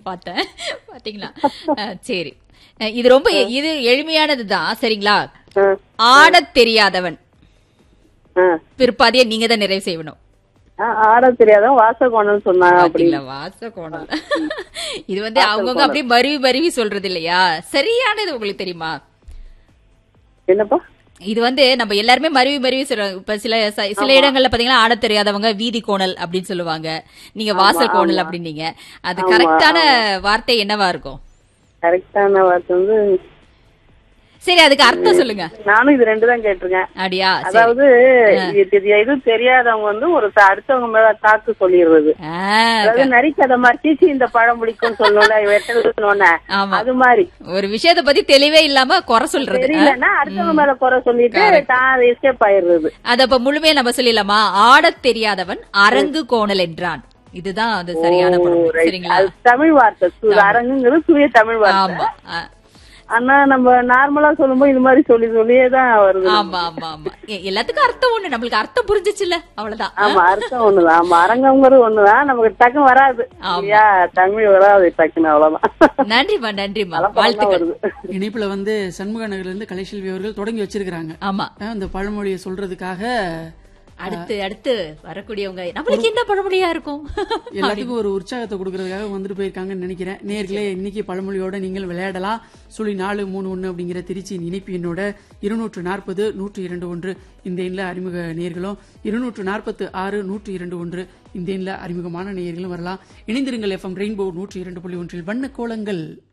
பார்த்தேன் பாத்தீங்களா அஹ், சரி அஹ், இது ரொம்ப எ- இது எளிமையானதுதான் சரிங்களா ஆ, ஆடத் தெரியாதவன் ஆ. பிற்பாதியை நீங்க தான் நிறைவு செய்யணும் ஆ, ஆட தெரியாதவன் வாசகோணம்னு சொன்னாங்க அப்படி பாத்தீங்களா வாச கோணல் இது வந்து அவங்கவுங்க அப்படியே மருவி மருவி சொல்றது இல்லையா சரியானது உங்களுக்கு தெரியுமா என்னப்பா இது வந்து நம்ம எல்லாருமே மருவி மருவி சொல்றோம் இப்ப சில ச- சில இடங்கள்ல பாத்தீங்கன்னா ஆட தெரியாதவங்க வீதி கோணல் அப்படின்னு சொல்லுவாங்க நீங்க வாசல் கோணல் அப்படின்னீங்க அது கரெக்டான வார்த்தை என்னவா இருக்கும் கரெக்டான வார்த்தை வந்து சரி அதுக்கு அர்த்தம் சொல்லுங்க நானும் இது ரெண்டு தான் கேட்டிருக்கேன் அப்படியா சரி. அதாவது இது தெரிய- இது தெரியாதவங்க வந்து ஒரு த- அடுத்தவங்க மேல தாக்கு சொல்லிடுறது ஆ, அதாவது நரிக்கதை மாதிரி சீச்சி இந்த பழம் பிடிக்கும் சொல்லல வெட்டணும்னு ஆமா அது மாதிரி ஒரு விஷயத்த பத்தி தெளிவே இல்லாம குறை சொல்றது தெரியலன்னா அடுத்தவங்க மேல குறை சொல்லிட்டு தான் எஸ்கேப் ஆயிடுறது அத அப்ப முழுமையா நம்ம சொல்லிடலாமா ஆடத் தெரியாதவன் அரங்கு கோணல் என்றான் இதுதான் அது சரியான படம் சரிங்களா அது தமிழ் வார்த்தை சு- அரங்குங்கிறது தூய தமிழ் வார்த்தை ஆமா ஆ. ஆனா நம்ம நார்மலா சொல்லும்போது இது மாதிரி சொல்லி சொல்லியே தான் வருது ஆமா ஆமா ஆமா எ- எல்லாத்துக்கும் அர்த்தம் ஒண்ணு நம்மளுக்கு அர்த்தம் புரிஞ்சிச்சுல்ல அவ்வளவுதான் ஆமா அர்த்தம் ஒண்ணுதான் ஆமா அரங்கங்கிறது ஒண்ணுதான் நமக்கு டக்குன்னு வராது இல்லையா தமிழ் வராது டக்குன்னு அவ்வளவுதான் நன்றிமா நன்றிமா பழம் வாழ்த்துக்கள் வருது இணைப்புல வந்து சண்முக நகர்ல இருந்து கலைசெல்வி அவர்கள் தொடங்கி வச்சிருக்காங்க ஆமா அஹ் அந்த பழமொழியை சொல்றதுக்காக அடுத்து அடுத்து வரக்கூடியவங்க நம்மளுக்கு என்ன பழமொழியா இருக்கும் எல்லாத்துக்கும் ஒரு உற்சாகத்தை கொடுக்கறதுக்காக வந்துட்டு போயிருக்காங்கன்னு நினைக்கிறேன் நேர்களே இன்னைக்கு பழமொழியோட நீங்கள் விளையாடலாம் சுழி நாலு மூணு ஒன்று அப்படிங்கிற திருச்சியின் இணைப்பு எண்ணோட இருநூற்று நாற்பது நூற்று இரண்டு ஒன்று இந்த எண்ணில் அறிமுக நேர்களும் இருநூற்று நாற்பத்து ஆறு நூற்று இரண்டு ஒன்று இந்த எண்ணில் அறிமுகமான நேர்களும் வரலாம் இணைந்திருங்கள் எஃப்எம் ரெயின்போ நூற்று இரண்டு புள்ளி ஒன்றில் வண்ண கோலங்கள்